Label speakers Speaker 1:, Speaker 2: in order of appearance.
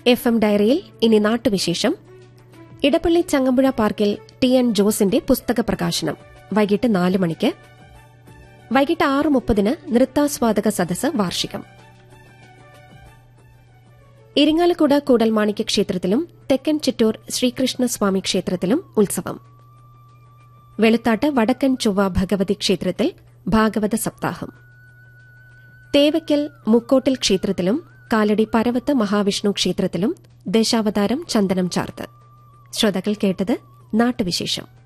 Speaker 1: F M ഡയറിയിൽ ഇനി നാട്ടുവിശേഷം ഇടപ്പള്ളി ചങ്ങമ്പുഴ പാർക്കിൽ ടി എൻ ജോസിന്റെ പുസ്തക പ്രകാശനം വൈകിട്ട് നാല് മണിക്ക് വൈകിട്ട് ആറ് മുപ്പതിന് നൃത്താസ്വാദക സദസ് വാർഷികം ഇരിങ്ങാലക്കുട കൂടൽമാണിക്യ ക്ഷേത്രത്തിലും തെക്കൻ ചിറ്റൂർ ശ്രീകൃഷ്ണസ്വാമി ക്ഷേത്രത്തിലും ഉത്സവം വെളുത്താട്ട് വടക്കൻ ചൊവ്വ ഭഗവതി ക്ഷേത്രത്തിൽ ഭാഗവത സപ്താഹം തേവയ്ക്കൽ മുക്കോട്ടിൽ ക്ഷേത്രത്തിലും കാലടി പരവത്ത് മഹാവിഷ്ണു ക്ഷേത്രത്തിലും ദശാവതാരം ചന്ദനം ചാർത്ത് ശ്രോതാക്കൾ കേട്ടത് നാട്ടുവിശേഷം